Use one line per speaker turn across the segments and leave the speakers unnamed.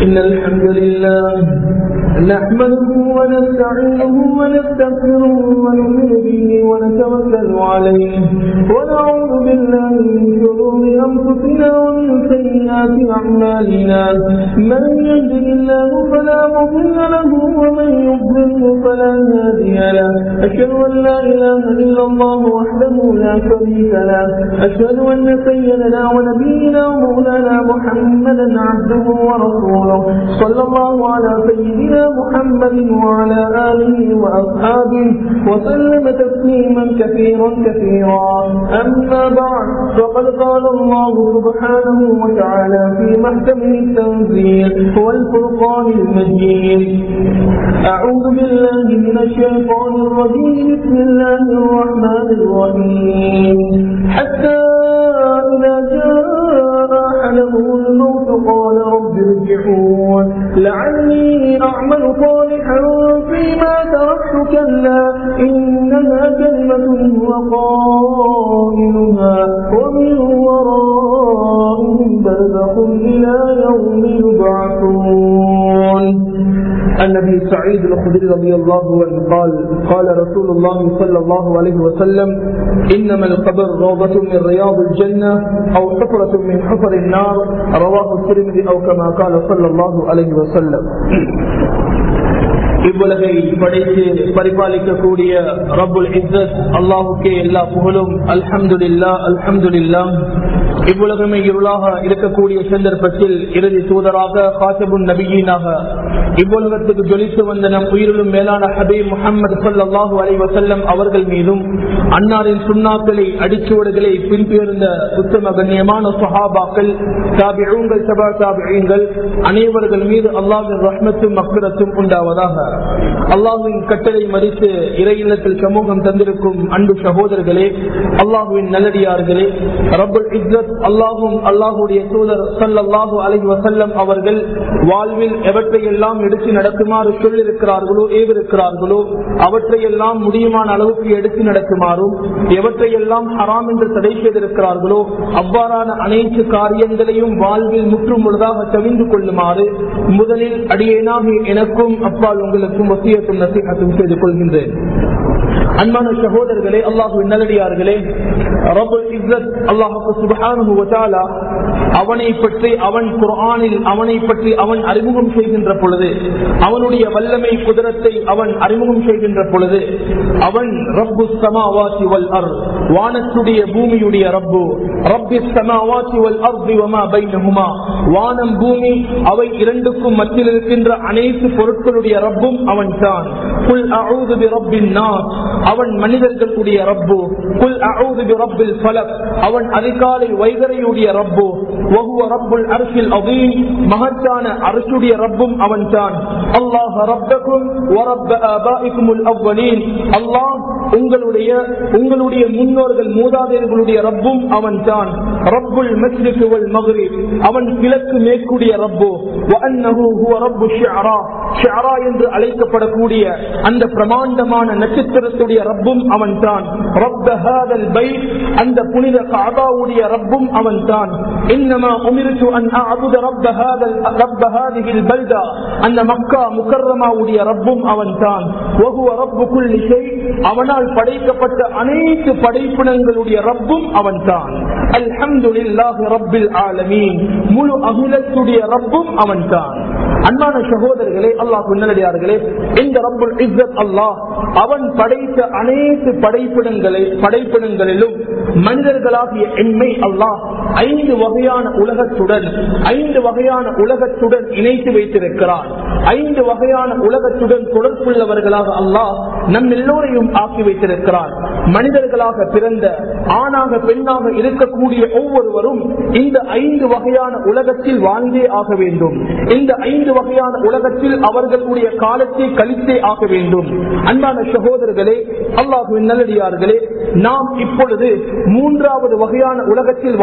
إن الحمد لله نحمده ونستعينه ونستغفره ونؤمن به ونتوكل عليه ونعوذ بالله من شرور أنفسنا ومن سيئات أعمالنا من يهده الله فلا مضل له ومن يضلله فلا هادي له أشهد أن لا إله إلا الله وحده لا شريك له أشهد أن سيدنا ونبينا ومولانا محمدا عبده ورسوله صلى الله على سيدنا محمد وعلى آله وأصحابه وسلم تسليما كثيرا كثيرا أما بعد فقد قال الله سبحانه وتعالى في محكمه التنزيل والفرقان المجيد أعوذ بالله من الشيطان الرجيم بسم الله الرحمن الرحيم حتى إذا جاء أحدهم الموت قال رب ارجعون لعلي أعمل صالحا فيما تركت كلا إنها كلمة هو قائلها ومن ورائهم برزخ إلى يوم يبعثون النبي سعيد الخدري رضي الله عنه قال قال رسول الله صلى الله عليه وسلم إنما القبر روضة من رياض الجنة أو حفرة من حفر النار رواه الترمذي أو كما قال صلى الله عليه وسلم இவ்வுலகை படைத்து பரிபாலிக்கக்கூடிய ரபுல் இஸ்ஸத் அல்லாஹுக்கே எல்லா புகழும் அல்ஹம்துலில்லா அல்ஹம்துலில்லா இவ்வுலகமே இருளாக இருக்கக்கூடிய சந்தர்ப்பத்தில் இறுதி தூதராக காசபுன் நபியீனாக இவ்வுலகத்துக்கு ஜொலித்து வந்த நம் உயிரிலும் மேலான ஹபீப் முகமது சல்லாஹூ அலை வசல்லம் அவர்கள் மீதும் அன்னாரின் சுண்ணாக்களை அடிச்சுவடுகளை பின்பெயர்ந்த உத்தம கண்ணியமான சஹாபாக்கள் தாபிழங்கள் சபா தாபிழங்கள் அனைவர்கள் மீது அல்லாவின் ரஹ்மத்தும் அக்கரத்தும் உண்டாவதாக அல்லாஹுவின் கட்டளை மறித்து இறை இல்லத்தில் சமூகம் தந்திருக்கும் அன்பு சகோதரர்களே அல்லாஹுவின் நல்லடியார்களே ரபுல் இஸ்ஸத் அல்லாஹும் அல்லாஹுடைய தூதர் சல்லாஹூ அலஹி வசல்லம் அவர்கள் வாழ்வில் எவற்றையெல்லாம் எடுத்து நடக்குமாறு சொல்லிருக்கிறார்களோ ஏவிருக்கிறார்களோ அவற்றையெல்லாம் முடியுமான அளவுக்கு எடுத்து நடக்குமாறும் எவற்றையெல்லாம் ஹராம் என்று தடை செய்திருக்கிறார்களோ அவ்வாறான அனைத்து காரியங்களையும் வாழ்வில் முற்றும் முழுதாக தவிந்து கொள்ளுமாறு முதலில் அடியேனாக எனக்கும் அப்பால் உங்களுக்கும் ஒத்தியத்தும் நசீகத்தும் செய்து கொள்கின்றேன் அன்பான சகோதரர்களே அல்லாஹு நல்லடியார்களே அவனை பற்றி அவன் குரானில் அவனை பற்றி அவன் அறிமுகம் செய்கின்ற பொழுது அவனுடைய வல்லமை குதிரத்தை அவன் அறிமுகம் செய்கின்ற பொழுது அவன் ரப்பு சமாவாசி வல் அர் வானத்துடைய பூமியுடைய ரப்பு ரப்பி சமாவாசி வல் அர்தி வமா பைனஹுமா வானம் பூமி அவை இரண்டுக்கும் மத்தியில் இருக்கின்ற அனைத்து பொருட்களுடைய ரப்பும் அவன் தான் குல் அஊது பி ரப்பின் நாஸ் அவன் மனிதர்களுடைய ரப்பு குல் அஊது பி ரப்பில் ஃபலக் அவன் அதிகாலை வைகரையுடைய ரப்பு வஹுவ ரப்புல் அர்ஷில் அதீம் மகத்தான அர்ஷுடைய ரப்பும் அவன் தான் அல்லாஹ் ரப்பக்கும் வ ரப்ப ஆபாஇக்குமுல் அவ்வலீன் அல்லாஹ் உங்களுடைய உங்களுடைய முன்னோர்கள் மூதாதையர்களுடைய ரப்பும் அவன் தான் ரப்புல் மஸ்ரிக் வல் மக்ரிப் அவன் கிழக்கு மேற்குடைய ரப்பு வஅன்னஹு ஹுவ ரப்பு ஷிஅரா ஷிஅரா என்று அழைக்கப்படக்கூடிய அந்த பிரமாண்டமான நட்சத்திரத்துடைய ரப்பும் அவன் தான் ரப்ப ஹாதல் பைத் அந்த புனித காபாவுடைய ரப்பும் அவன் தான் இன்னமா உமிர்த்து அன் அஅபுத ரப்ப ஹாதல் ரப்ப ஹாதிஹில் பல்தா அந்த மக்கா முக்கர்ரமாவுடைய ரப்பும் அவன் தான் வஹுவ ரப்பு குல்லி ஷை அவனால் படைக்கப்பட்ட அனைத்து படைப்பினங்களுடைய ரப்பும் அவன் தான் அல்ஹம்துலில்லாஹி ரப்பில் ஆலமீன் முழு அகிலத்துடைய ரப்பும் அவன் தான் அன்பான சகோதரர்களே அல்லாஹ் நல்லடியார்களே இந்த ரப்புல் இஸ்ஸத் அல்லாஹ் அவன் படைத்த அனைத்து படைப்பிடங்களை படைப்பிடங்களிலும் மனிதர்களாகிய எண்மை அல்லாஹ் ஐந்து வகையான உலகத்துடன் ஐந்து வகையான உலகத்துடன் இணைத்து வைத்திருக்கிறார் ஐந்து வகையான உலகத்துடன் தொடர்புள்ளவர்களாக அல்லாஹ் நம் எல்லோரையும் ஆக்கி வைத்திருக்கிறார் மனிதர்களாக பிறந்த ஆணாக பெண்ணாக இருக்கக்கூடிய ஒவ்வொருவரும் இந்த ஐந்து வகையான உலகத்தில் வாழ்ந்தே ஆக வேண்டும் இந்த ஐந்து வகையான உலகத்தில் அவர்களுடைய காலத்தை கழித்தே ஆக வேண்டும் அன்பான சகோதரர்களே அல்லாஹுவின் நல்லடியார்களே நாம் இப்பொழுது மூன்றாவது வகையான உலகத்தில் வாழ்ந்து கொண்டு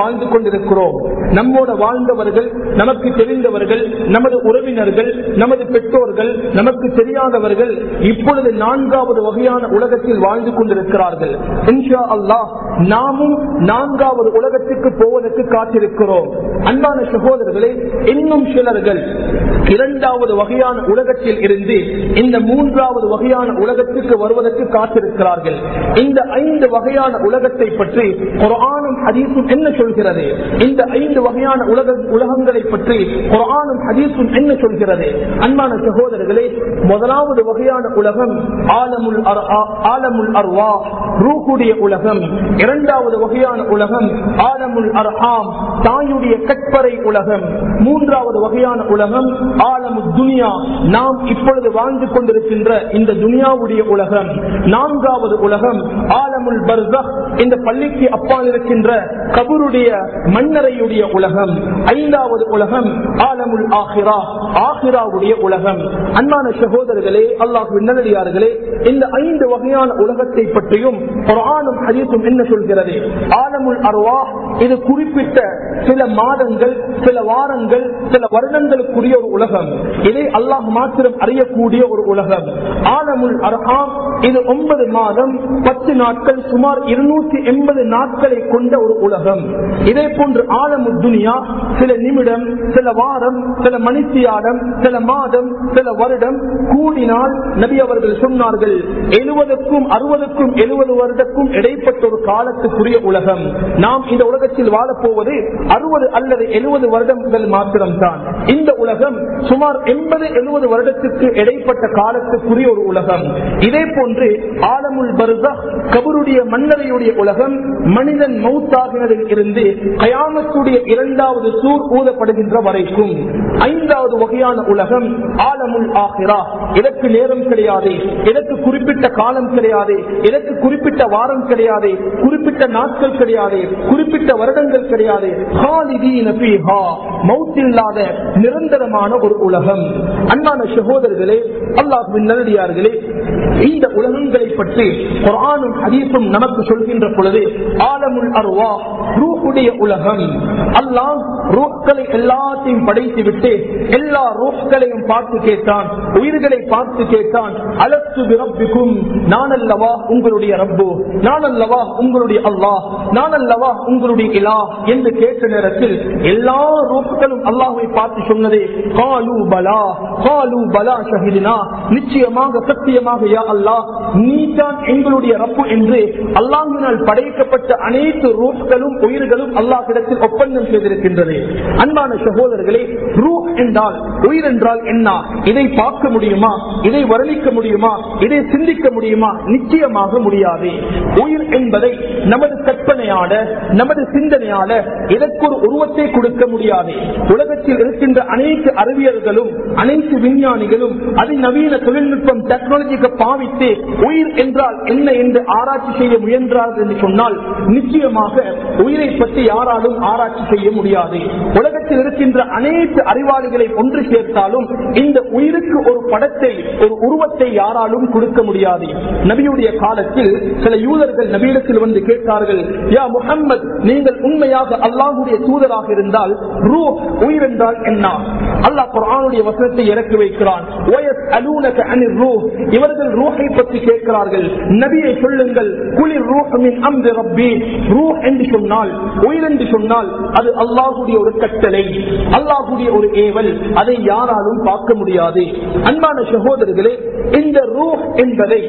கொண்டிருக்கிறோம் நம்மோட வாழ்ந்தவர்கள் நமக்கு தெரிந்தவர்கள் நமது உறவினர்கள் நமது பெற்றோர்கள் நமக்கு தெரியாதவர்கள் இப்பொழுது நான்காவது வகையான உலகத்தில் வாழ்ந்து கொண்டிருக்கிறார்கள் இன்ஷா அல்லாஹ் நாமும் நான்காவது உலகத்துக்கு போவதற்கு காத்திருக்கிறோம் அன்பான சகோதரர்களே இன்னும் சிலர்கள் இரண்டாவது வகையான உலகத்தில் இருந்து இந்த மூன்றாவது வகையான உலகத்துக்கு வருவதற்கு காத்திருக்கிறார்கள் இந்த ஐந்து வகையான உலகத்தை பற்றி குரானும் ஹதீஸும் என்ன சொல்கிறது இந்த ஐந்து வகையான உலக உலகங்களை பற்றி குரானும் ஹதீஸும் என்ன சொல்கிறது அன்பான சகோதரர்களே முதலாவது வகையான உலகம் ஆலமுல் அர்- ஆ- ஆலமுல் அர்வா ரூகுடைய உலகம் இரண்டாவது வகையான உலகம் ஆலமுல் அர்ஹாம் தாயுடைய கற்பறை உலகம் மூன்றாவது வகையான உலகம் ஆலமு துனியா நாம் இப்பொழுது வாழ்ந்து கொண்டிருக்கின்ற இந்த துனியாவுடைய உலகம் நான்காவது உலகம் ஆலமுல் பர்சக் இந்த பள்ளிக்கு அப்பால் இருக்கின்ற கபருடைய மன்னரையுடைய உலகம் ஐந்தாவது உலகம் ஆலமுல் ஆஹிரா ஆஹிராவுடைய உலகம் அன்பான சகோதரர்களே அல்லாஹ் நல்லடியார்களே இந்த ஐந்து வகையான உலகத்தை பற்றியும் குர்ஆனும் ஹதீஸும் என்ன சொல்கிறது ஆலமுல் அர்வா இது குறிப்பிட்ட சில மாதங்கள் சில வாரங்கள் சில வருடங்களுக்குரிய ஒரு உலகம் இதை அல்லாஹ் மாத்திரம் அறியக்கூடிய ஒரு உலகம் ஆலமுல் அர்ஹாம் இது ஒன்பது மாதம் பத்து நாட்கள் சுமார் இருநூற்றி எண்பது நாட்களை கொண்ட ஒரு உலகம் இதே போன்று ஆலமுல் துனியா சில நிமிடம் சில வாரம் சில மணித்தியாலம் சில மாதம் சில வருடம் கூடினால் நபி அவர்கள் சொன்னார்கள் எழுபதுக்கும் அறுபதுக்கும் எழுபது வருடக்கும் இடைப்பட்ட ஒரு காலத்துக்குரிய உலகம் நாம் இந்த உலகத்தில் வாழப்போவது அறுபது அல்லது எழுபது வருடங்கள் மாத்திரம்தான் இந்த உலகம் சுமார் எண்பது எழுபது வருடத்துக்கு இடைப்பட்ட காலத்துக்குரிய ஒரு உலகம் இதே போன்று ஆலமுல் பருதா கபருடைய மன்னரையுடைய உலகம் மனிதன் மௌத்தாகினதில் இருந்து கயாமத்துடைய இரண்டாவது சூர் ஊதப்படுகின்ற வரைக்கும் ஐந்தாவது வகையான உலகம் ஆலமுல் ஆஹிரா இதற்கு நேரம் கிடையாது இதற்கு குறிப்பிட்ட காலம் கிடையாது இதற்கு குறிப்பிட்ட வாரம் கிடையாது குறிப்பிட்ட நாட்கள் கிடையாது குறிப்பிட்ட வருடங்கள் கிடையாது ஹாலிதீன ஃபீஹா. மௌத்தில்லாத நிரந்தரமான ஒரு உலகம் அன்பான சகோதரர்களே அல்லாஹ்வின் நல்லடியார்களே இந்த உலகங்களை பற்றி குர்ஆனும் ஹதீஸும் நமக்கு சொல்கின்ற பொழுது ஆலமுல் அர்வா ரூஹுடைய உலகம் அல்லாஹ் ரூஹ்களை எல்லாத்தையும் படைத்து விட்டு எல்லா ரூஹ்களையும் பார்த்து கேட்டான் உயிர்களை பார்த்து கேட்டான் அலத்து ரப்பிக்கும் நான் அல்லவா உங்களுடைய ரப்பு நான் அல்லவா உங்களுடைய அல்லாஹ் நான் அல்லவா உங்களுடைய இலா என்று கேட்ட நேரத்தில் எல்லா ரூஹ்களும் அல்லாஹ்வை பார்த்து சொன்னதே காலு பலா காலு பலா ஷஹிதினா நிச்சயமாக சத்தியமாக யா அல்லாஹ் நீ தான் எங்களுடைய ரப்பு என்று அல்லாஹினால் படைக்கப்பட்ட அனைத்து ரூஹ்களும் உயிர்களும் அல்லாஹிடத்தில் ஒப்பந்தம் செய்திருக்கின்றது அன்பான சகோதரர்களே ரூஹ் என்றால் உயிர் என்றால் என்ன இதை பார்க்க முடியுமா இதை வர்ணிக்க முடியுமா இதை சிந்திக்க முடியுமா நிச்சயமாக முடியாது உயிர் என்பதை நமது கற்பனையால நமது சிந்தனையால இதற்கு ஒரு உருவத்தை கொடுக்க முடியாது உலகத்தில் இருக்கின்ற அனைத்து அறிவியல்களும் அனைத்து விஞ்ஞானிகளும் அதிநவீன தொழில்நுட்பம் டெக்னாலஜிக்கு பாவித்து உயிர் என்றால் என்ன என்று ஆராய்ச்சி செய்ய முயன்றார்கள் என்று சொன்னால் நிச்சயமாக உயிரை பற்றி யாராலும் ஆராய்ச்சி செய்ய முடியாது உலகத்தில் இருக்கின்ற அனைத்து அறிவாளிகளை ஒன்று சேர்த்தாலும் இந்த உயிருக்கு ஒரு படத்தை ஒரு உருவத்தை யாராலும் கொடுக்க முடியாது நபியுடைய காலத்தில் சில யூதர்கள் நபியிடத்தில் வந்து கேட்டார்கள் யா முஹம்மத் நீங்கள் உண்மையாக அல்லாஹுடைய தூதராக இருந்தால் ரூ உயிர் என்றால் என்ன அல்லாஹ் குர்ஆனுடைய வசனத்தை இறக்கி வைக்கிறான் وَيَسْأَلُونَكَ عَنِ الرُّوحِ இவர்கள் ரூஹை பற்றி கேட்கிறார்கள் நபியை சொல்லுங்கள் குளிர் ரூஹ் மின் அம்ரி ரப்பி ரூஹ் என்று சொன்னால் உயிர் என்று சொன்னால் அது அல்லாஹுடைய ஒரு கட்டளை அல்லாஹுடைய ஒரு ஏவல் அதை யாராலும் பார்க்க முடியாது அன்பான சகோதரர்களே இந்த ரூஹ் என்பதை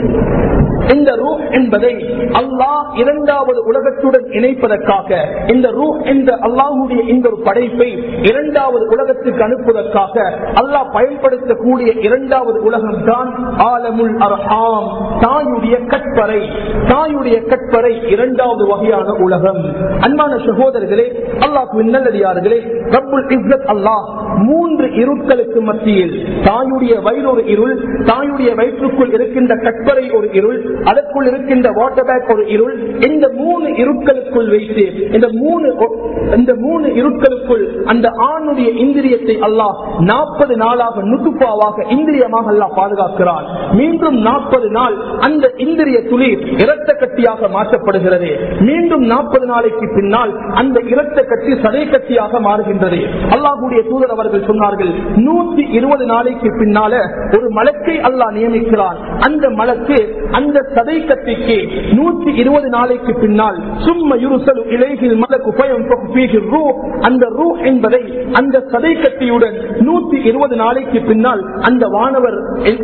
இந்த ரூஹ் என்பதை அல்லாஹ் இரண்டாவது உலகத்துடன் இணைப்பதற்காக இந்த ரூஹ் என்ற அல்லாஹுடைய இந்த ஒரு படைப்பை இரண்டாவது உலகத்துக்கு அனுப்புவதற்காக அல்லாஹ் பயன்படுத்தக்கூடிய இரண்டாவது உலகம் தான் ஆலமுல் அர்ஹாம் தாயுடைய கற்பறை தாயுடைய கற்பறை இரண்டாவது வகையான உலகம் அன்பான சகோதரர்களே அல்லாஹ் நல்லடியார்களே ரப்புல் இஸ்ஸத் அல்லாஹ் மூன்று இருட்களுக்கு மத்தியில் தாயுடைய வயிறு ஒரு இருள் தாயுடைய வயிற்றுக்குள் இருக்கின்ற கற்பறை ஒரு இருள் அதற்குள் இருக்கின்ற வாட்டர் பேக் ஒரு இருள் இந்த மூணு இருட்களுக்குள் வைத்து இந்த மூணு இந்த மூணு இருட்களுக்குள் அந்த ஆணுடைய இந்திரியத்தை அல்லாஹ் நாற்பது நாளாக நுட்டுப்பாவாக இந்திரியமாக அல்லாஹ் பாதுகாக்கிறான் மீண்டும் நாற்பது நாள் அந்த இந்திரிய துளி இரத்த கட்டியாக மாற்றப்படுகிறது மீண்டும் நாற்பது நாளைக்கு பின்னால் அந்த இரத்த கட்டி சதை கட்டியாக மாறுகின்றது அல்லாஹுடைய தூதர் அவர்கள் சொன்னார்கள் நூத்தி இருபது நாளைக்கு பின்னால ஒரு மலக்கை அல்லாஹ் நியமிக்கிறான் அந்த மலக்கு அந்த சதை கட்டிக்கு நூத்தி இருபது நாளைக்கு பின்னால் சும்ம யுருசல் இலைகில் மலக்கு பயம் ரூ அந்த ரூ என்பதை அந்த சதை கட்டியுடன் நூத்தி இருபது நாளைக்கு பின்னால் அந்த வானவர்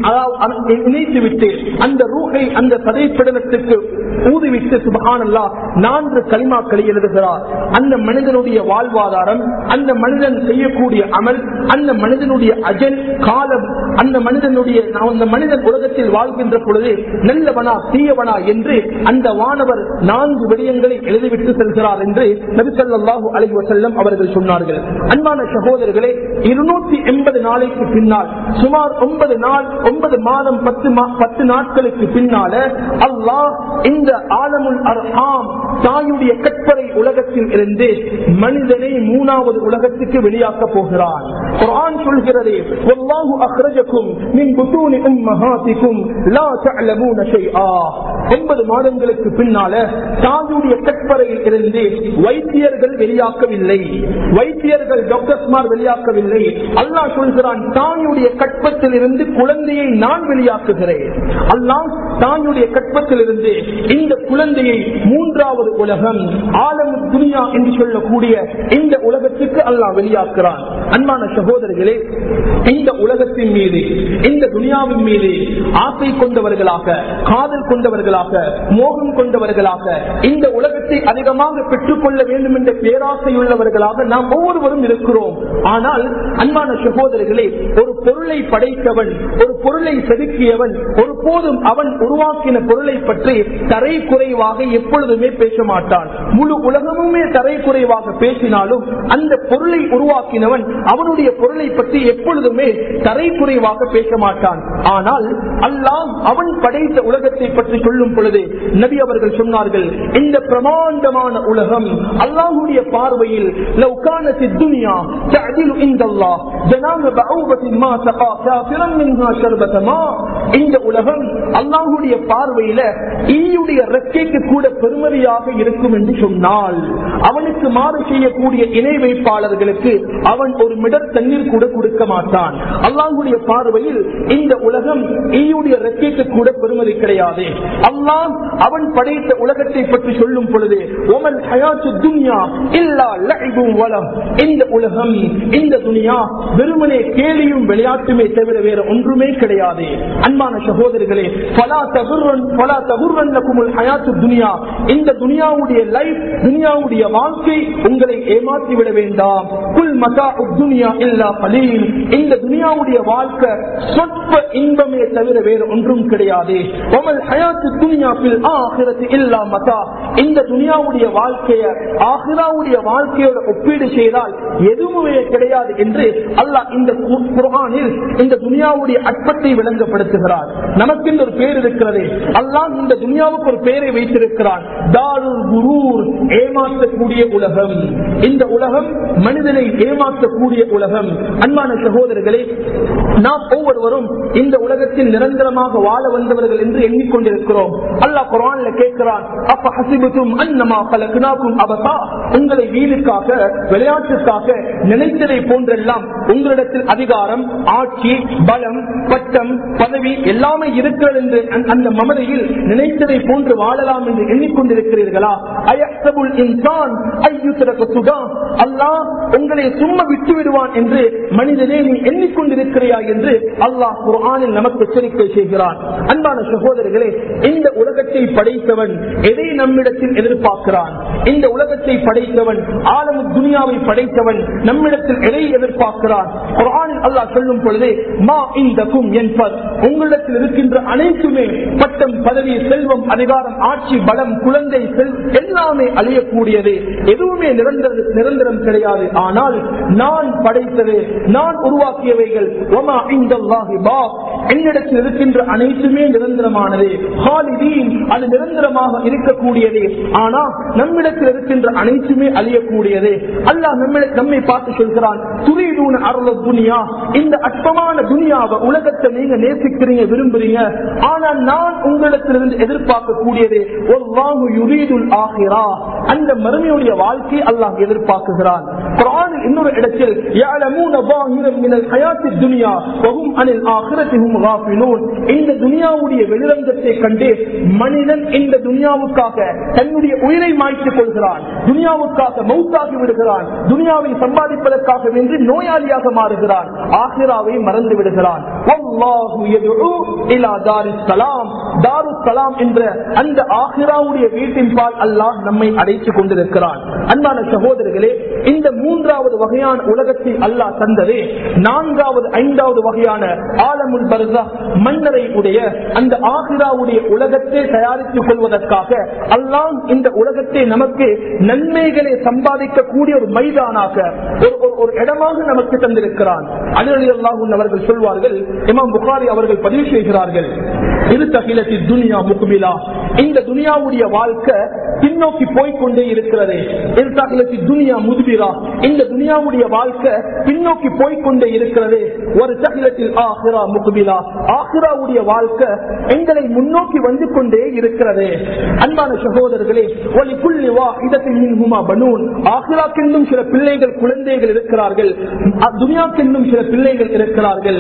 இணைத்துவிட்டு அந்த ரூஹை அந்த சதை பிடலத்துக்கு ஊதுவிட்டு சுபகானல்லா நான்கு களிமாக்களை எழுதுகிறார் அந்த மனிதனுடைய வாழ்வாதாரம் அந்த மனிதன் செய்யக்கூடிய அமல் அந்த மனிதனுடைய அஜல் காலம் அந்த மனிதனுடைய அந்த மனிதன் உலகத்தில் வாழ்கின்ற பொழுது நல்லவனா தீயவனா என்று அந்த வானவர் நான்கு விடயங்களை எழுதிவிட்டு செல்கிறார் என்று நபிசல்லாஹு அலி வசல்லம் அவர்கள் சொன்னார்கள் அன்பான சகோதரர்களே இருநூத்தி எண்பது நாளைக்கு பின்னால் சுமார் ஒன்பது நாள் ஒன்பது மாதம் பத்து பத்து நாட்களுக்கு பின்னால அல்லாஹ் இந்த ஆலமுல் அர்ஹாம் தாயுடைய கற்பரை உலகத்தில் இருந்து மனிதனை மூணாவது உலகத்துக்கு வெளியாக்க போகிறான் குர்ஆன் சொல்கிறது வல்லாஹு அக்ரஜக்கும் மின் புத்தூனி உம்மஹாத்திக்கும் லா தஅலமூன ஷைஆ ஒன்பது மாதங்களுக்கு பின்னால தாயுடைய கற்பரையில் இருந்து வைத்தியர்கள் வெளியாக்கவில்லை வைத்தியர்கள் டாக்டர்ஸ்மார் வெளியாக்கவில்லை அல்லாஹ் சொல்கிறான் தாயுடைய கற்பத்தில் இருந்து குழந்தையை நான் வெளியாக்குகிறேன் அல்லாஹ் தாயுடைய கற்பத்தில் இருந்து இந்த குழந்தையை மூன்றாவது உலகம் ஆலம் துனியா என்று சொல்லக்கூடிய இந்த உலகத்துக்கு அல்லாஹ் வெளியாக்குறான் அன்பான சகோதரர்களே இந்த உலகத்தின் மீது இந்த துனியாவின் மீது ஆசை கொண்டவர்களாக காதல் கொண்டவர்களாக மோகம் கொண்டவர்களாக இந்த உலகத்தை அதிகமாக பெற்றுக்கொள்ள வேண்டும் என்ற பேராசையுள்ளவர்களாக நாம் ஒவ்வொருவரும் இருக்கிறோம் ஆனால் அன்பான சகோதரர்களே ஒரு பொருளை படைத்தவன் ஒரு பொருளை செதுக்கியவன் ஒரு போதும் அவன் உருவாக்கின பொருளை பற்றி தரை குறைவாக எப்பொழுதுமே பேச மாட்டான் முழு உலகமுமே தரை குறைவாக பேசினாலும் அந்த பொருளை உருவாக்கினவன் அவனுடைய பொருளை பற்றி எப்பொழுதுமே தரை குறைவாக பேச மாட்டான் ஆனால் அல்லாம் அவன் படைத்த உலகத்தை பற்றி சொல்லும் பொழுது நபி அவர்கள் சொன்னார்கள் இந்த பிரமாண்டமான உலகம் அல்லாஹுடைய பார்வையில் லவ்கான சித்துனியா تعدل عند الله جناح بعوضة ما سقى كافرا منها شربة ماء இந்த உலகம் அல்லாஹுடைய பார்வையில ஈயுடைய ரெக்கைக்கு கூட பெருமதியாக இருக்கும் என்று சொன்னால் அவனுக்கு மாறு செய்யக்கூடிய இணை வைப்பாளர்களுக்கு அவன் ஒரு மிடர் தண்ணீர் கூட கொடுக்க மாட்டான் அல்லாஹுடைய பார்வையில் இந்த உலகம் ஈயுடைய ரெக்கைக்கு கூட பெருமதி கிடையாது அல்லாஹ் அவன் படைத்த உலகத்தை பற்றி சொல்லும் பொழுது ஒமல் ஹயாத்து துன்யா இல்லா லஹிபும் வலம் இந்த உலகம் இந்த துனியா வெறுமனே கேலியும் விளையாட்டுமே தவிர வேற ஒன்றுமே கிடையாது அன்பான சகோதரர்களே பலா தகுர்வன் பலா தகுர்வன் லகுமுல் ஹயாத்து துனியா இந்த துனியாவுடைய லைஃப் துனியாவுடைய வாழ்க்கை உங்களை ஏமாற்றி விட வேண்டாம் குல் மதா துனியா இல்லா பலீல் இந்த துனியாவுடைய வாழ்க்கை சொற்ப இன்பமே தவிர வேறு ஒன்றும் கிடையாது ஒமல் ஹயாத்து துனியா பில் ஆஹிரத்து இல்லா மதா இந்த துனியாவுடைய வாழ்க்கைய ஆஹிராவுடைய வாழ்க்கையோட ஒப்பீடு செய்தால் எதுவுமே கிடையாது என்று அல்லாஹ் இந்த கு- குர்ஆனில் இந்த துனியாவுடைய அற்பத்தை விளங்கப்படுத்துகிறார் நமக்கு இந்த ஒரு பேர் இருக்கிறது அல்லாஹ் இந்த துனியாவுக்கு ஒரு பேரை வைத்திருக்கிறான் தாருல் குரூர் ஏமாற்றக்கூடிய உலகம் இந்த உலகம் மனிதனை ஏமாற்றக்கூடிய உலகம் அன்பான சகோதரர்களே நாம் ஒவ்வொருவரும் இந்த உலகத்தில் நிரந்தரமாக வாழ வந்தவர்கள் என்று எண்ணிக்கொண்டிருக்கிறோம் அல்லாஹ் குரான்ல கேட்கிறான் அப்ப ஹசிபத்தும் அன்னமா கலக்குனாக்கும் அவசா உங்களை வீணுக்காக விளையாட்டுக்காக நினைத்ததை போன்றெல்லாம் உங்களிடத்தில் அதிகாரம் ஆட்சி பலம் பட்டம் பதவி எல்லாமே இருக்கிறது என்று அந்த- அந்த மமதையில் நினைத்ததை போன்று வாழலாம் என்று எண்ணிக்கொண்டிருக்கிறீர்களா அயஹ்சபுல் இன்சான் ஐயுத்ரக சுகா அல்லாஹ் உங்களை சும்மா விட்டு விடுவான் என்று மனிதனே நீ எண்ணிக்கொண்டிருக்கிறாயா என்று அல்லாஹ் குர்ஆனில் நமக்கு எச்சரிக்கை செய்கிறான் அன்பான சகோதரர்களே இந்த உலகத்தை படைத்தவன் எதை நம்மிடத்தில் எதிர்பார்க்கிறான் இந்த உலகத்தை படைத்தவன் ஆலமு துனியாவை படைத்தவன் நம்மிடத்தில் எதை எதிர்பார்க்கிறான் குர்ஆனில் அல்லாஹ் சொல்லும் பொழுது மா இந்தக்கும் என்பர் உங்களிடத்தில் இருக்கின்ற அனைத்துமே பட்டம் பதவி செல்வம் அதிகாரம் ஆட்சி பலம் குழந்தை செல் எல்லாமே அழியக்கூடியது எதுவுமே நிரந்தர நிரந்தரம் கிடையாது ஆனால் நான் படைத்தது நான் உருவாக்கியவைகள் ஒமா இந்தல்லாஹி பா என்னிடத்தில் இருக்கின்ற அனைத்துமே நிரந்தரமானது ஹாலிதீன் அது நிரந்தரமாக இருக்கக்கூடியது ஆனா நம்மிடத்தில் இருக்கின்ற அனைத்துமே அழியக்கூடியது அல்லாஹ் நம்மிட நம்மை பார்த்து சொல்கிறான் துரிதூன அருள துனியா இந்த அற்பமான துனியாவை உலகத்தை நீங்க நேசிக்கிறீங்க விரும்புறீங்க ஆனா நான் உங்களிடத்திலிருந்து எதிர்பார்க்கக்கூடியது ஒரு வாங்கு யுரீதுல் ஆகிறா அந்த மறுமையுடைய வாழ்க்கை அல்லாஹ் எதிர்பார்க்குகிறான் குர்ஆனில் இன்னொரு இடத்தில் يعلمون ظاهرا من الحياة الدنيا وهم عن الآخرة هم غافلون இந்த துனியாவுடைய வெளிரங்கத்தை கண்டு மனிதன் இந்த துனியாவுக்காக தன்னுடைய உயிரை மாய்த்துக் கொள்கிறான் துனியாவுக்காக மௌத்தாகி விடுகிறான் துனியாவை சம்பாதிப்பதற்காக வென்று நோயாளியாக மாறுகிறான் ஆசிராவை மறந்து விடுகிறான் வல்லாஹு யதுஉ இலா தாரிஸ் ஸலாம் தாருஸ் ஸலாம் என்ற அந்த ஆசிராவுடைய வீட்டின் பால் அல்லாஹ் நம்மை அடைத்துக் கொண்டிருக்கிறான் அன்பான சகோதரர்களே இந்த மூன்றாவது வகையான உலகத்தை அல்லாஹ் தந்தது நான்காவது ஐந்தாவது வகையான ஆலமுல் பர்தா மன்னரை உடைய அந்த ஆசிராவுடைய உலகத்தை தயாரித்துக் கொள்வதற்காக அல்லாஹ் இந்த உலகத்தை நமக்கு நன்மைகளை சம்பாதிக்கக்கூடிய ஒரு மைதானாக ஒரு ஒரு- ஒரு இடமாக நமக்கு தந்திருக்கிறான் அலி அல்லாஹூன் அவர்கள் சொல்வார்கள் இமாம் புகாரி அவர்கள் பதிவு செய்கிறார்கள் இரு தகிலத்தி துனியா முகுபிலா இந்த துனியாவுடைய வாழ்க்கை பின்னோக்கி போய்கொண்டே இருக்கிறது இரு தகிலத்தி துனியா முதுபிரா இந்த துனியாவுடைய வாழ்க்கை பின்னோக்கி போய்கொண்டே இருக்கிறது ஒரு தகிலத்தில் ஆஹிரா முகுபிலா ஆஹிராவுடைய வாழ்க்கை எங்களை முன்னோக்கி வந்து கொண்டே இருக்கிறது அன்பான சகோதரர்களே ஒலி புள்ளி வா இதத்தில் மின்ஹுமா பனூன் ஆஹிராக்கென்றும் சில பிள்ளைகள் குழந்தைகள் இருக்கிறார்கள் அ- துனியாக்கென்றும் சில பிள்ளைகள் இருக்கிறார்கள்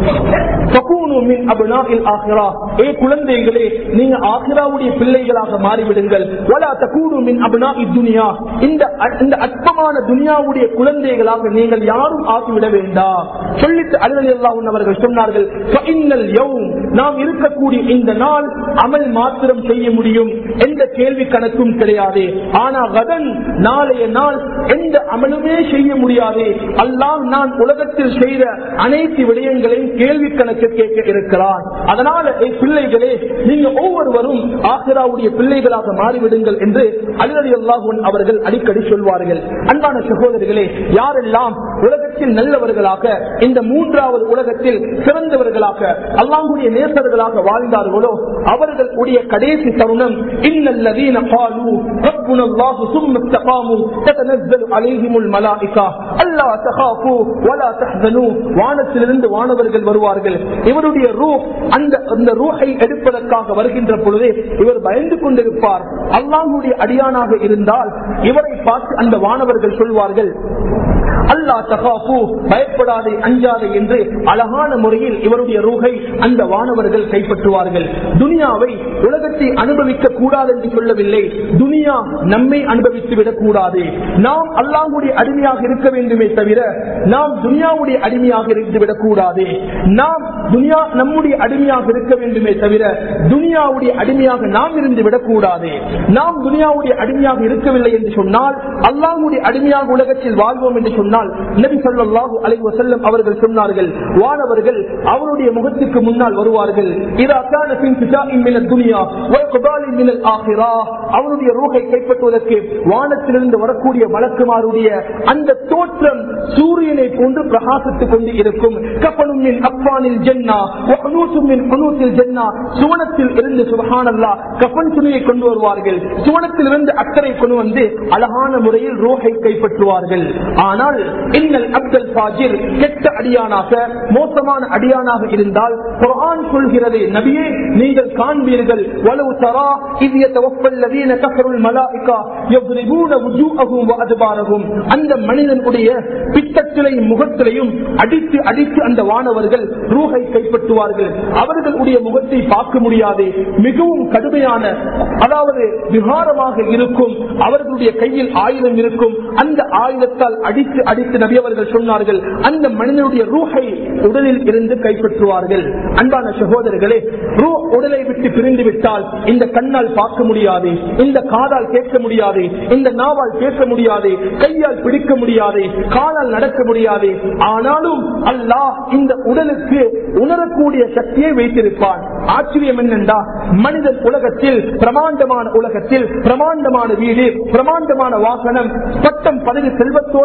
ஃபகூனு மின் அப்னாஇல் ஆஹிரா. ஏ குழந்தைகளே நீங்க ஆஹிராவுடைய பிள்ளைகளாக மாறிவிடுங்கள் வலா தகூனு மின் அப்னாஇ துனியா இந்த அ- இந்த அற்பமான துனியாவுடைய குழந்தைகளாக நீங்கள் யாரும் ஆகிவிட வேண்டாம் சொல்லிட்டு அலுவலி அல்லாஹ் அவர்கள் சொன்னார்கள் "ஃபஇன்னல் யௌம்", நாம் இருக்கக்கூடிய இந்த நாள் அமல் மாத்திரம் செய்ய முடியும் எந்த கேள்வி கணக்கும் கிடையாது ஆனா கதன் நாளைய நாள் எந்த அமலுமே செய்ய முடியாது அல்லாஹ் நான் உலகத்தில் செய்த அனைத்து விடயங்களையும் கேள்வி கணக்கு கேட்க இருக்கிறான் அதனால என் பிள்ளைகளே நீங்க ஒவ்வொருவரும் ஆசிராவுடைய பிள்ளைகளாக மாறிவிடுங்கள் என்று அலிரடி அல்லாஹூன் அவர்கள் அடிக்கடி சொல்வார்கள் அன்பான சகோதரிகளே யாரெல்லாம் உலகத்தில் நல்லவர்களாக இந்த மூன்றாவது உலகத்தில் சிறந்தவர்களாக அல்லாஹுடைய நேசர்களாக வாழ்ந்தார்களோ அவர்களுடைய கடைசி தருணம் இன்னல்லதீன قالوا ربنا الله ثم استقاموا تتنزل عليهم الملائكه الا تخافوا ولا تحزنوا வானத்திலிருந்து வானவர்கள் வருவார்கள் இவருடைய ரூ அந்த அந்த ரூஹை எடுப்பதற்காக வருகின்ற பொழுது இவர் பயந்து கொண்டிருப்பார் அல்லாஹுடைய அடியானாக இருந்தால் இவரை பார்த்து அந்த வானவர்கள் சொல்வார்கள் அல்லா தகாஃபு பயப்படாதே அஞ்சாதே என்று அழகான முறையில் இவருடைய ரூகை அந்த வானவர்கள் கைப்பற்றுவார்கள் துனியாவை உலகத்தை அனுபவிக்க கூடாது என்று சொல்லவில்லை துனியா நம்மை அனுபவித்து விடக் கூடாது நாம் அல்லாஹுடைய அடிமையாக இருக்க வேண்டுமே தவிர நாம் துனியாவுடைய அடிமையாக இருந்து விடக் கூடாது நாம் துனியா நம்முடைய அடிமையாக இருக்க வேண்டுமே தவிர துனியாவுடைய அடிமையாக நாம் இருந்து விடக்கூடாது நாம் துனியாவுடைய அடிமையாக இருக்கவில்லை என்று சொன்னால் அல்லாஹுடைய அடிமையாக உலகத்தில் வாழ்வோம் என்று சொன்னால் நபி ஸல்லல்லாஹு அலைஹி வஸல்லம் அவர்கள் சொன்னார்கள் வானவர்கள் அவருடைய முகத்துக்கு முன்னால் வருவார்கள் இதா கான ஃபின் ஃபிஜாஇன் மினத் துன்யா வ இக்பாலின் மினல் ஆখিরা அவருடைய ரூஹை கைப்பற்றுவதற்கு வானத்திலிருந்து வரக்கூடிய மலக்குமாருடைய அந்த தோற்றம் சூரியனை போன்று பிரகாசித்துக் கொண்டு இருக்கும் கப்பலும் மின் அப்பானில் ஜென்னா வஹனூசும் மின் ஹுனூசில் ஜென்னா சுவனத்தில் இருந்து சுபஹானல்லாஹ் கஃபன் துணியை கொண்டு வருவார்கள் சுவனத்தில் இருந்து அக்கறை கொண்டு வந்து அழகான முறையில் ரூஹை கைப்பற்றுவார்கள் ஆனால் இன்னல் அப்தல் ஃபாஜிர் கெட்ட அடியானாக மோசமான அடியானாக இருந்தால் குர்ஆன் சொல்கிறது நபியே நீங்கள் காண்பீர்கள் வலவு தரா இது يتوفى كفروا الملائكة يضربون وجوههم وأدبارهم அந்த மனிதனுடைய பித்தத்திலையும் முகத்திலையும் அடித்து அடித்து அந்த வானவர்கள் ரூஹை கைப்பற்றுவார்கள் அவர்களுடைய முகத்தை பார்க்க முடியாது மிகவும் கடுமையான அதாவது விகாரமாக இருக்கும் அவர்களுடைய கையில் ஆயுதம் இருக்கும் அந்த ஆயுதத்தால் அடித்து அடித்து நபி அவர்கள் சொன்னார்கள் அந்த மனிதனுடைய ரூஹை உடலில் இருந்து கைப்பற்றுவார்கள் அன்பான சகோதரர்களே ரூ உடலை விட்டு பிரிந்து விட்டால் இந்த கண்ணால் பார்க்க முடியாது இந்த காதால் கேட்க முடியாது இந்த நாவால் பேச முடியாது கையால் பிடிக்க முடியாது காலால் நடக்க முடியாது ஆனாலும் அல்லாஹ் இந்த உடலுக்கு உணரக்கூடிய சக்தியை வைத்திருப்பான் ஆச்சரியம் என்னென்றா மனிதன் உலகத்தில் பிரமாண்டமான உலகத்தில் பிரமாண்டமான வீடு பிரமாண்டமான வாகனம் பட்டம் பதவி செல்வத்தோட வாழ்ந்த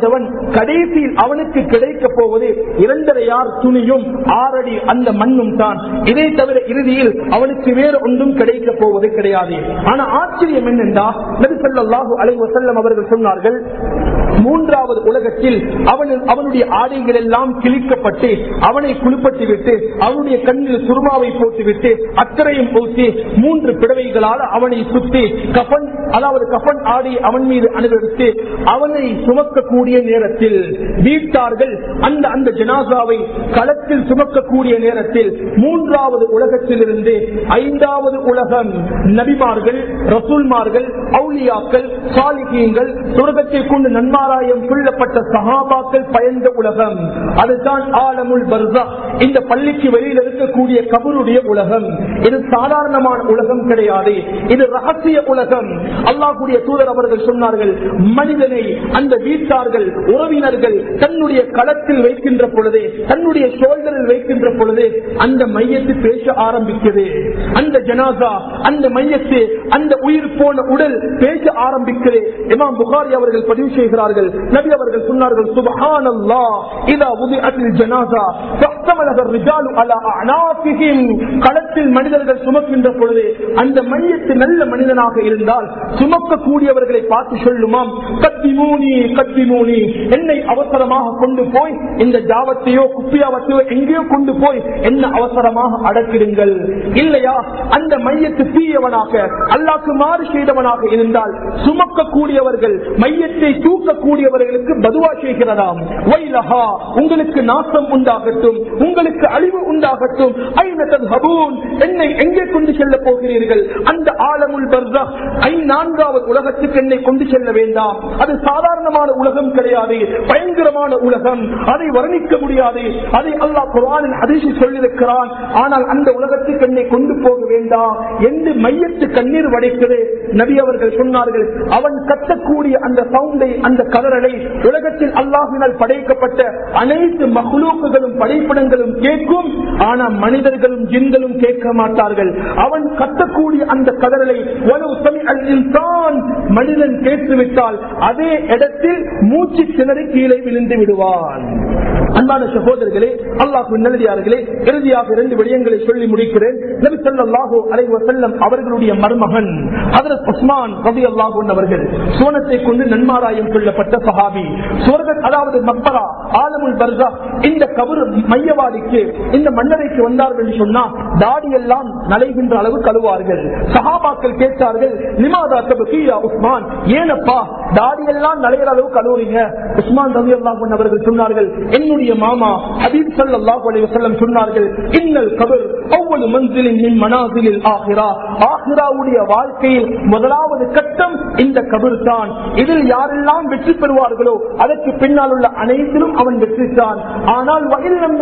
வாழ்ந்தவன் கடைசியில் அவனுக்கு கிடைக்க போவது இரண்டரை யார் துணியும் ஆறடி அந்த மண்ணும் தான் இதை தவிர இறுதியில் அவனுக்கு வேறு ஒன்றும் கிடைக்க போவது கிடையாது ஆனா ஆச்சரியம் என்னென்றா நபி ஸல்லல்லாஹு அலைஹி வஸல்லம் அவர்கள் சொன்னார்கள் மூன்றாவது உலகத்தில் அவன் அவனுடைய ஆடைகள் எல்லாம் கிழிக்கப்பட்டு அவனை குளிப்பட்டு விட்டு அவனுடைய கண்ணில் சுருமாவை போட்டுவிட்டு அக்கறையும் ஊற்றி மூன்று பிடவைகளால் அவனை சுத்தி கஃன் அதாவது கஃன் ஆடை அவன் மீது அனுபவித்து அவனை சுமக்கக்கூடிய நேரத்தில் வீட்டார்கள் அந்த அந்த ஜனாசாவை களத்தில் சுமக்கக்கூடிய நேரத்தில் மூன்றாவது உலகத்திலிருந்து ஐந்தாவது உலகம் நபிமார்கள் ரசூல்மார்கள் அவுலியாக்கள் சாலிகியங்கள் சுரகத்தை கொண்டு நன்மாராயம் கொள்ளப்பட்ட சகாபாக்கள் பயந்த உலகம் அதுதான் ஆலமுல் பர்சா இந்த பள்ளிக்கு வெளியில் இருக்கக்கூடிய கபருடைய உலகம் இது சாதாரணமான உலகம் கிடையாது இது ரகசிய உலகம் அல்லாஹ்வுடைய தூதர் அவர்கள் சொன்னார்கள் மனிதனை அந்த வீட்டார்கள் உறவினர்கள் தன்னுடைய களத்தில் வைக்கின்ற பொழுது தன்னுடைய ஷோல்டரில் வைக்கின்ற பொழுது அந்த மையத்து பேச ஆரம்பிக்கிறது அந்த ஜனாசா அந்த மையத்து அந்த உயிர் போன உடல் பேச ஆரம்பிக்கிறது இமாம் புகாரி அவர்கள் பதிவு செய்கிறார்கள் நபி அவர்கள் சொன்னார்கள் சுபஹானல்லாஹ் இதா உதிஅத்தில் ஜனாசா ஃபஹ்தமலஹ الرجال على اعناقهم களத்தில் மனிதர்கள் சுமக்கின்ற பொழுது அந்த மையத்து நல்ல மனிதனாக இருந்தால் சுமக்கக்கூடியவர்களை பார்த்து சொல்லுமாம் கத்திமூனி கத்திமூனி என்னை அவசரமாக கொண்டு போய் இந்த ஜாவத்தையோ குப்பியாவத்தையோ எங்கேயோ கொண்டு போய் என்ன அவசரமாக அடக்கிடுங்கள் இல்லையா அந்த மையத்து தீயவனாக அல்லாக்கு மாறு செய்தவனாக இருந்தால் சுமக்கக்கூடியவர்கள் மையத்தை தூக்கக்கூடியவர்களுக்கு பதுவா செய்கிறதாம் வைலஹா உங்களுக்கு நாசம் உண்டாகட்டும் உங்களுக்கு அழிவு உண்டாகட்டும் ஐன தத்ஹபூன் என்னை எங்கே கொண்டு செல்ல போகிறீர்கள் அந்த ஆலமுல் பர்ஸா ஐ நான்காவது உலகத்துக்கு என்னை கொண்டு செல்ல வேண்டாம் அது சாதாரணமான உலகம் கிடையாது பயங்கரமான உலகம் அதை வர்ணிக்க முடியாது அதை அல்லாஹ் குர்ஆனில் ஹதீஸில் சொல்லியிருக்கிறான் ஆனால் அந்த உலகத்துக்கு என்னை கொண்டு போக வேண்டாம் என்று மையத்து கண்ணீர் வடைக்கிறது நபி அவர்கள் சொன்னார்கள் அவன் கத்தக்கூடிய அந்த சவுண்டை அந்த கதறலை உலகத்தில் அல்லாஹினால் படைக்கப்பட்ட அனைத்து மஹ்லூக்குகளும் படைப்பிடங்களும் கேட்கும் ஆனா மனிதர்களும் ஜின்களும் கேட்க மாட்டார்கள் அவன் கத்தக்கூடிய அந்த கதறலை வலு சமி அல் இன்சான் மனிதன் கேட்டுவிட்டால் அதே இடத்தில் மூச்சு திணறி கீழே விழுந்து விடுவான் அன்பான சகோதரர்களே அல்லாஹு நல்லடியார்களே இறுதியாக இரண்டு விடயங்களை சொல்லி முடிக்கிறேன் நபி ஸல்லல்லாஹு அலைஹி வஸல்லம் அவர்களுடைய மருமகன் ஹஜ்ரத் உஸ்மான் ரலியல்லாஹு அன்ஹு அவர்கள் சுவனத்தை கொண்டு நன்மாராயம் கொள்ளப்பட்ட சஹாபி சுவர்க அதாவது மக்கரா ஆலமுல் பர்ஸா இந்த கபர் மையவாடிக்கு இந்த மன்னரைக்கு வந்தார்கள் என்று சொன்னா தாடி எல்லாம் நலைகின்ற அளவு கழுவார்கள் சஹாபாக்கள் கேட்டார்கள் நிமாதா தபகியா உஸ்மான் ஏனப்பா தாடி எல்லாம் நலைகிற அளவு கழுவுறீங்க உஸ்மான் ரவி அல்லாஹ் அவர்கள் சொன்னார்கள் என்னுடைய மாமா ஹபீப் ஸல்லல்லாஹு அலைஹி வஸல்லம் சொன்னார்கள் இன்னல் கபர் ஒவ்வொரு மன்சிலின் மின் மனாசிலில் ஆகிரா ஆகிராவுடைய வாழ்க்கையில் முதலாவது கட்டம் இந்த கபர் தான் இதில் யாரெல்லாம் வெற்றி பெறுவார்களோ அதற்கு பின்னால் உள்ள அனைத்திலும் அவன் வெற்றித்தான் ஆனால் வயலினம்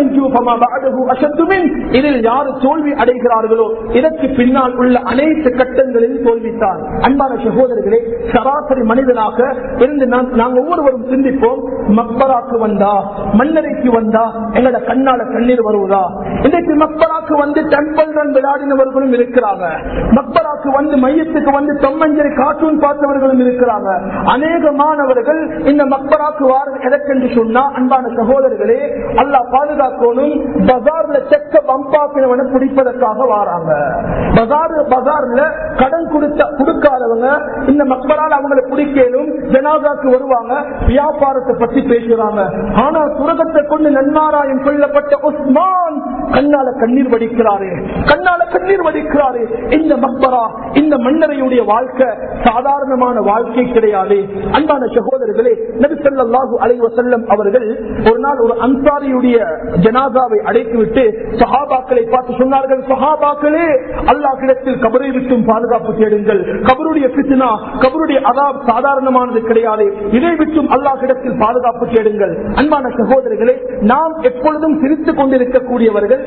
இதில் யாரு தோல்வி அடைகிறார்களோ இதற்கு பின்னால் உள்ள அனைத்து கட்டங்களில் தோல்வித்தான் அன்பான சகோதரர்களே சராசரி மனிதனாக இருந்து நான்- நாங்கள் ஒவ்வொருவரும் சிந்திப்போம் மக்கராக்கு வந்தா மன்னரைக்கு வந்தா எங்களோட கண்ணால கண்ணீர் வருவதா இன்றைக்கு மக்களாக்கு வந்து டெம்பிள் ரன் விளையாடினவர்களும் இருக்கிறாங்க மக்களாக்கு வந்து மையத்துக்கு வந்து தொம்மஞ்சரி கார்ட்டூன் பார்த்தவர்களும் இருக்கிறாங்க அநேகமானவர்கள் இந்த மக்களாக்கு வார எதற்கென்று சொன்னா அன்பான சகோதரர்களே அல்லாஹ் பாதுகாக்கணும் பஜார்ல செக்க பம்பாக்கினவனை பிடிப்பதற்காக வாராங்க பஜார் பஜார்ல கடன் கொடுத்த கொடுக்காதவங்க இந்த மக்களால் அவங்களை பிடிக்கலும் ஜனாதாக்கு வருவாங்க வியாபாரத்தை பத்தி பேசுறாங்க ஆனா சுரகத்தை கொண்டு நன்மாராயம் கொள்ளப்பட்ட உஸ்மான் கண்ணால கண்ணீர் வடிக்கிறாரு கண்ணால கண்ணீர் வடிக்கிறாரு இந்த மக்கரா இந்த மன்னரையுடைய வாழ்க்கை சாதாரணமான வாழ்க்கை கிடையாது அன்பான சகோதரர்களே நபி ஸல்லல்லாஹு அலைஹி வஸல்லம் அவர்கள் ஒரு நாள் ஒரு அன்சாரியுடைய ஜனாதாவை அடைத்துவிட்டு சஹாபாக்களை பார்த்து சொன்னார்கள் சஹாபாக்களே அல்லாஹ்விடத்தில் கபரை விட்டும் பாதுகாப்பு தேடுங்கள் கபருடைய பித்னா கபருடைய அதாப் சாதாரணமானது கிடையாது இதை விட்டும் அல்லாஹ்விடத்தில் பாதுகாப்பு தேடுங்கள் அன்பான சகோதரர்களே நாம் எப்பொழுதும் சிரித்துக் கொண்டிருக்கக்கூடியவர்கள்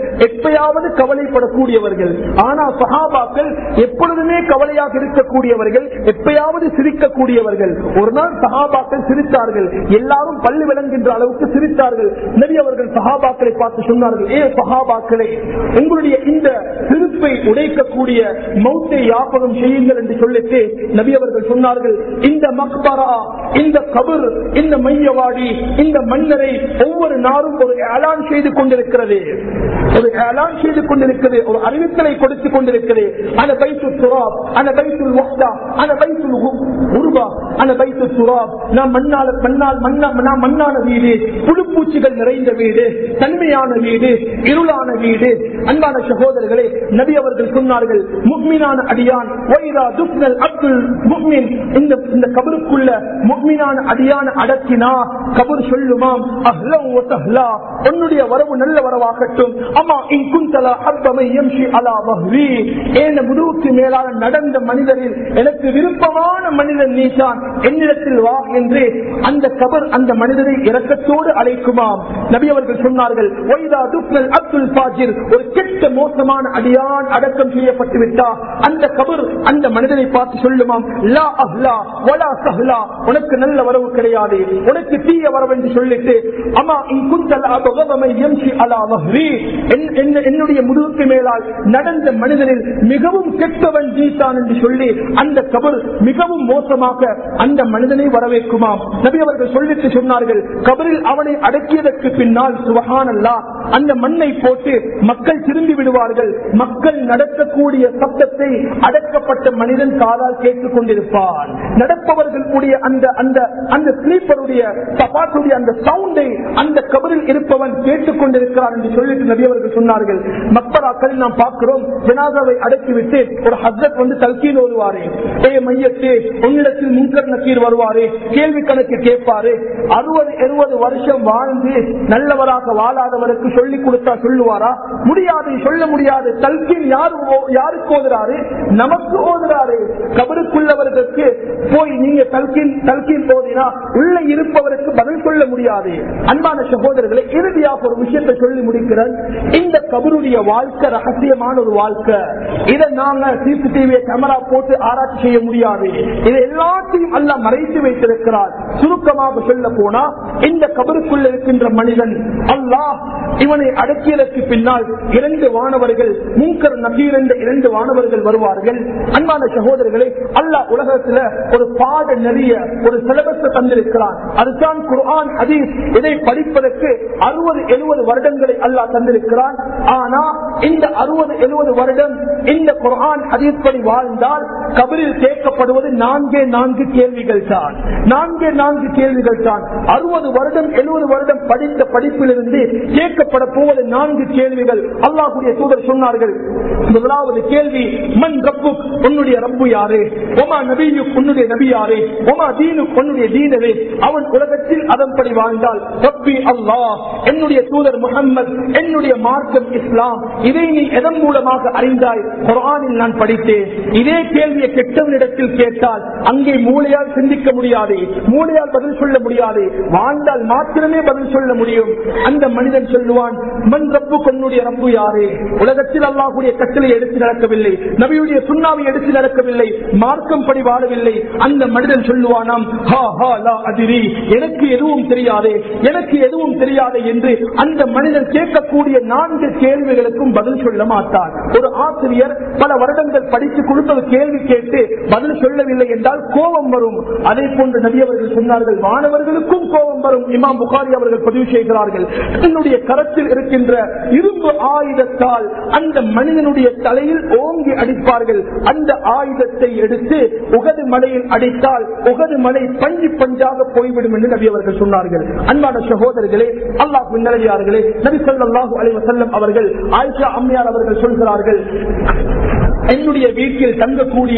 எப்பயாவது கவலைப்படக்கூடியவர்கள் ஆனா சஹாபாக்கள் எப்பொழுதுமே கவலையாக இருக்கக்கூடியவர்கள் எப்பயாவது சிரிக்கக்கூடியவர்கள் ஒரு நாள் சஹாபாக்கள் சிரித்தார்கள் எல்லாரும் பள்ளி விளங்குகின்ற அளவுக்கு சிரித்தார்கள் நபி அவர்கள் சஹாபாக்களை பார்த்து சொன்னார்கள் ஏ சஹாபாக்களே உங்களுடைய இந்த சிரிப்பை உடைக்கக்கூடிய மௌத்தை யாபகம் செய்யுங்கள் என்று சொல்லிட்டு நபி அவர்கள் சொன்னார்கள் இந்த மக்பரா இந்த கபர் இந்த மையவாடி இந்த மன்னரை ஒவ்வொரு நாளும் ஒரு ஏலான் செய்து கொண்டிருக்கிறது ஒரு ஏலான் செய்து கொண்டிருக்கிறது ஒரு அறிவித்தலை கொடுத்துக் கொண்டிருக்கிறது அந்த பைத்து துராப் அந்த பைத்துல் வக்தா அந்த பைத்துல் உருவா அந்த பைத்து துராப் நான் மண்ணால மண்ணால் மண்ணா நான் மண்ணான வீடு புழுப்பூச்சிகள் நிறைந்த வீடு தன்மையான வீடு இருளான வீடு அன்பான சகோதரர்களே நபி அவர்கள் சொன்னார்கள் முக்மீனான அடியான் வைரா துப்னல் அப்துல் முக்மின் இந்த இந்த கபருக்குள்ள முக்மீனான அடியான அடக்கினா கபர் சொல்லுமாம் அஹ்லம் வ தஹ்லா உன்னுடைய வரவு நல்ல வரவாகட்டும் அம்மா இன் குந்தலா ஹப்பமை யம்ஷி அலா வஹ்ரி ஏன முதுவுக்கு மேலான நடந்த மனிதரில் எனக்கு விருப்பமான மனிதன் நீதான் என்னிடத்தில் வா என்று அந்த கபர் அந்த மனிதரை இரக்கத்தோடு அழைக்குமாம் நபி அவர்கள் சொன்னார்கள் வைதா துப்னல் அப்துல் பாஜிர் ஒரு கெட்ட மோசமான அடியான் அடக்கம் செய்யப்பட்டு விட்டா அந்த கபர் அந்த மனிதனை பார்த்து சொல்லுமாம் லா அஹ்லா வலா சஹ்லா உனக்கு நல்ல வரவு கிடையாது உனக்கு தீய வரவு என்று சொல்லிட்டு அம்மா இன் குந்தல் அபகவமை யம்ஷி அலா வஹ்ரி என்- என்ன- என்னுடைய முதுகுக்கு மேலால் நடந்த மனிதனில் மிகவும் கெட்டவன் ஜீதான் என்று சொல்லி அந்த கபர் மிகவும் மோசமாக அந்த மனிதனை வரவேற்குமாம் நபி அவர்கள் சொல்லிட்டு சொன்னார்கள் கபரில் அவனை அடக்கியதற்கு பின்னால் சுபஹானல்லா அந்த மண்ணை போட்டு மக்கள் திரும்பி விடுவார்கள் மக்கள் நடக்கக்கூடிய சப்தத்தை அடக்கப்பட்ட மனிதன் காதால் கேட்டுக் கொண்டிருப்பான் நடப்பவர்களுடைய அந்த அந்த அந்த ஸ்லீப்பருடைய சபாத்துடைய அந்த சவுண்டை அந்த கபரில் இருப்பவன் கேட்டுக் கொண்டிருக்கிறான் என்று சொல்லிட்டு நபி அவர்கள் சொன்னார்கள் மக்களாக்கள் நாம் பார்க்கிறோம் ஜனாதாவை அடக்கிவிட்டு ஒரு ஹஸ்ரத் வந்து தல்கீன் ஓதுவாரே ஏ மையத்தே உன்னிடத்தில் முன்கர் நக்கீர் வருவாரே கேள்வி கணக்கு கேட்பாரு அறுபது எழுபது வருஷம் வாழ்ந்து நல்லவராக வாழாதவருக்கு சொல்லிக் கொடுத்தா சொல்லுவாரா முடியாது சொல்ல முடியாது தல்கீன் யாரு ஓ- யாருக்கு ஓதுறாரு நமக்கு ஓதுறாரு கபருக்குள்ளவர்களுக்கு போய் நீங்க தல்கீன் தல்கீன் ஓதினா உள்ள இருப்பவருக்கு பதில் சொல்ல முடியாது அன்பான சகோதரர்களை இறுதியாக ஒரு விஷயத்தை சொல்லி முடிக்கிறேன் இந்த கபருடைய வாழ்க்கை ரகசியமான ஒரு வாழ்க்கை இதை நாங்க சிசிடிவி கேமரா போட்டு ஆராய்ச்சி செய்ய முடியாது இது எல்லாத்தையும் அல்ல மறைத்து வைத்திருக்கிறார் சுருக்கமாக சொல்ல போனா இந்த கபருக்குள்ள இருக்கின்ற மனிதன் அல்லாஹ் இவனை அடக்கியதற்கு பின்னால் இரண்டு வானவர்கள் முன்கர் நபீர் என்ற இரண்டு வானவர்கள் வருவார்கள் அன்பான சகோதரர்களே அல்லாஹ் உலகத்துல ஒரு பாட நெறிய ஒரு சிலபஸ் தந்திருக்கிறான் அதுதான் குர்ஆன் ஹதீஸ் இதை படிப்பதற்கு அறுபது எழுபது வருடங்களை அல்லாஹ் தந்திருக்கிறான் ஆனா இந்த அறுபது எழுபது வருடம் இந்த குர்ஆன் ஹதீஸ் படி வாழ்ந்தால் கபரில் கேட்கப்படுவது நான்கே நான்கு கேள்விகள் தான் நான்கே நான்கு கேள்விகள் தான் அறுபது வருடம் எழுபது வருடம் படித்த படிப்பிலிருந்து கேட்கப்பட போவது நான்கு கேள்விகள் அல்லாஹுடைய தூதர் சொன்னார்கள் முதலாவது கேள்வி மண் ரப்பு உன்னுடைய ரப்பு யாரு ஒமா நபியு உன்னுடைய நபி யாரு ஒமா தீனு உன்னுடைய தீனவே அவன் உலகத்தில் அதன்படி வாழ்ந்தால் ரப்பி அல்லாஹ் என்னுடைய தூதர் முகம்மது என்னுடைய மார்க்கம் இஸ்லாம் இதை நீ எதன் மூலமாக அறிந்தாய் குரானில் நான் படித்தேன் இதே கேள்வியை கெட்டவனிடத்தில் கேட்டால் அங்கே மூளையால் சிந்திக்க முடியாது மூளையால் பதில் சொல்ல முடியாது வாழ்ந்தால் மாத்திரமே பதில் சொல்ல முடியும் அந்த மனிதன் சொல்லுவான் மண் ரப்பு கொன்னுடைய ரப்பு யாரு உலகத்தில் அல்லாஹுடைய கட்டளை எடுத்து நடக்கவில்லை நபியுடைய சுண்ணாவை எடுத்து நடக்கவில்லை மார்க்கம் படி வாழவில்லை அந்த மனிதன் சொல்லுவானாம் "ஹா, ஹா, லா அதிரி எனக்கு எதுவும் தெரியாது எனக்கு எதுவும் தெரியாது என்று அந்த மனிதன் கேட்கக்கூடிய நான்கு கேள்விகளுக்கும் பதில் சொல்ல மாட்டான் ஒரு ஆசிரியர் பல வருடங்கள் படித்து கொடுத்த கேள்வி கேட்டு பதில் சொல்லவில்லை என்றால் கோபம் வரும் அதே போன்று நபி அவர்கள் சொன்னார்கள் மாணவர்களுக்கும் கோபம் வரும் இமாம் புகாரி அவர்கள் பதிவு செய்கிறார்கள் என்னுடைய கரத்தில் இருக்கின்ற இரும்பு ஆயுதத்தால் அந்த மனிதனுடைய தலையில் ஓங்கி அடிப்பார்கள் அந்த ஆயுதத்தை எடுத்து உகது மலையில் அடித்தால் உகது மலை பஞ்சு பஞ்சாக போய்விடும் என்று நபி அவர்கள் சொன்னார்கள் அன்பான சகோதரர்களே அல்லாஹ் முன்னறியார்களே நபி ஸல்லல்லாஹு அலைஹி வஸல்லம் அவர்கள் ஆயிஷா அம்மையார் அவர்கள் சொல்கிறார்கள் என்னுடைய வீட்டில் தங்கக்கூடிய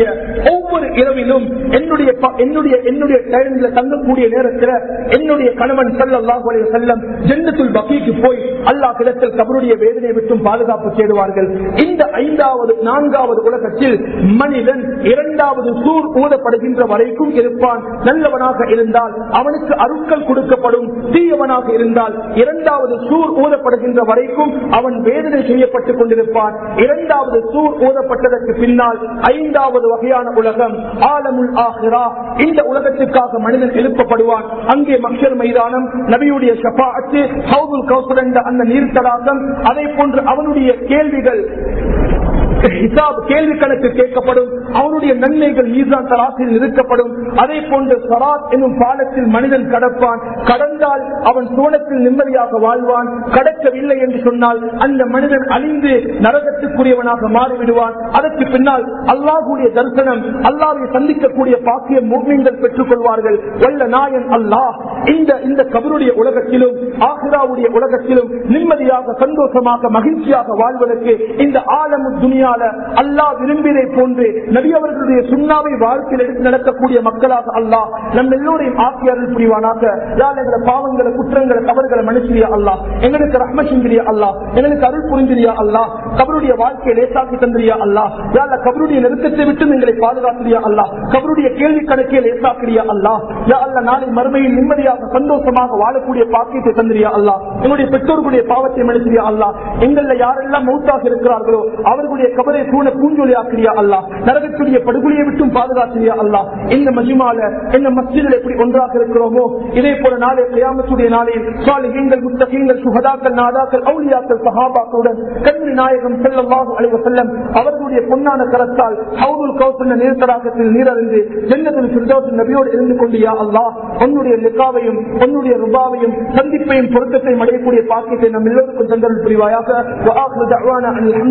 ஒவ்வொரு இரவிலும் என்னுடைய ப- என்னுடைய என்னுடைய டைம்ல தங்கக்கூடிய நேரத்தில் என்னுடைய கணவன் சல்லல்லாஹு அலைஹி வஸல்லம் ஜன்னத்துல் பகீக்கு போய் அல்லாஹ் கிடத்தில் கபருடைய வேதனை விட்டும் பாதுகாப்பு தேடுவார்கள் இந்த ஐந்தாவது நான்காவது உலகத்தில் மனிதன் இரண்டாவது சூர் ஊதப்படுகின்ற வரைக்கும் இருப்பான் நல்லவனாக இருந்தால் அவனுக்கு அருட்கள் கொடுக்கப்படும் தீயவனாக இருந்தால் இரண்டாவது சூர் ஊதப்படுகின்ற வரைக்கும் அவன் வேதனை செய்யப்பட்டுக் கொண்டிருப்பான் இரண்டாவது சூர் ஊதப்பட்டதற்கு பின்னால் ஐந்தாவது வகையான உலகம் ஆலமுல் ஆஹிரா இந்த உலகத்திற்காக மனிதன் எழுப்பப்படுவான் அங்கே மக்சர் மைதானம் நபியுடைய ஷபாத்து ஹவுதுல் கௌசர் என்ற அந்த நீர் தடாகம் அதே போன்று அவனுடைய கேள்விகள் ஹிசாப் கேள்வி கணக்கு கேட்கப்படும் அவனுடைய நன்மைகள் மீசான் தராசில் நிறுக்கப்படும் அதே போன்று சராத் என்னும் பாலத்தில் மனிதன் கடப்பான் கடந்தால் அவன் சோனத்தில் நிம்மதியாக வாழ்வான் கடக்கவில்லை என்று சொன்னால் அந்த மனிதன் அழிந்து நரகத்துக்குரியவனாக மாறிவிடுவான் அதற்கு பின்னால் அல்லாஹுடைய தரிசனம் அல்லாவை சந்திக்கக்கூடிய பாக்கியம் மூமியங்கள் பெற்றுக் கொள்வார்கள் வல்ல நாயன் அல்லாஹ் இந்த இந்த கபருடைய உலகத்திலும் ஆஹிராவுடைய உலகத்திலும் நிம்மதியாக சந்தோஷமாக மகிழ்ச்சியாக வாழ்வதற்கு இந்த ஆலமு துனியால அல்லாஹ் விரும்பியதை போன்று நபி அவர்களுடைய சுண்ணாவை வாழ்க்கையில் எடுத்து நடக்கக்கூடிய மக்களாக அல்லாஹ் நம் எல்லோரையும் ஆக்கி அருள் புரிவானாக யாழ் எங்களை பாவங்களை குற்றங்களை தவறுகளை மனுஷியா அல்லாஹ் எங்களுக்கு ரஹ்மசிந்திரியா அல்லாஹ் எங்களுக்கு அருள் புரிந்திரியா அல்லாஹ் கபருடைய வாழ்க்கையை லேசாக்கி தந்திரியா அல்லாஹ் யாழ் கபருடைய நெருக்கத்தை விட்டு எங்களை பாதுகாத்திரியா அல்லாஹ் கபருடைய கேள்வி கணக்கே லேசாக்கிறியா அல்லாஹ் யா அல்லாஹ் நாளை மறுமையில் நிம்மதியாக சந்தோஷமாக வாழக்கூடிய பாக்கியத்தை தந்திரியா அல்லாஹ் எங்களுடைய பெற்றோர்களுடைய பாவத்தை மனுஷியா அல்லாஹ் எங்கள யாரெல்லாம் மௌத்தாக இருக்கிறார்களோ அவர்களுடைய கபரை பூன பூஞ்சொலி ஆக்கிரியா அல்லா நரகத்துடைய படுகொலியை விட்டும் பாதுகாத்திரியா அல்லா இந்த மஜிமால இந்த மஸ்ஜிதில் எப்படி ஒன்றாக இருக்கிறோமோ இதே போல நாளை கியாமத்துடைய நாளில் சாலிகங்கள் முத்தகீங்கள் சுகதாக்கள் நாதாக்கள் அவுலியாக்கள் சஹாபாக்களுடன் கண்மணி நாயகம் செல்லவாக அலைவ செல்லம் அவர்களுடைய பொன்னான கரத்தால் ஹவுதுல் கௌசல்ல நீர்த்தடாகத்தில் நீரறிந்து ஜன்னத்தில் ஃபிர்தௌஸ் நபியோடு இருந்து கொண்டு யா அல்லாஹ் உன்னுடைய லிக்காவையும் உன்னுடைய ருபாவையும் சந்திப்பையும் பொருத்தத்தையும் அடையக்கூடிய பாக்கியத்தை நம் எல்லோருக்கும் தந்தல் புரிவாயாக வஆஹிரு தஅவானா அனில்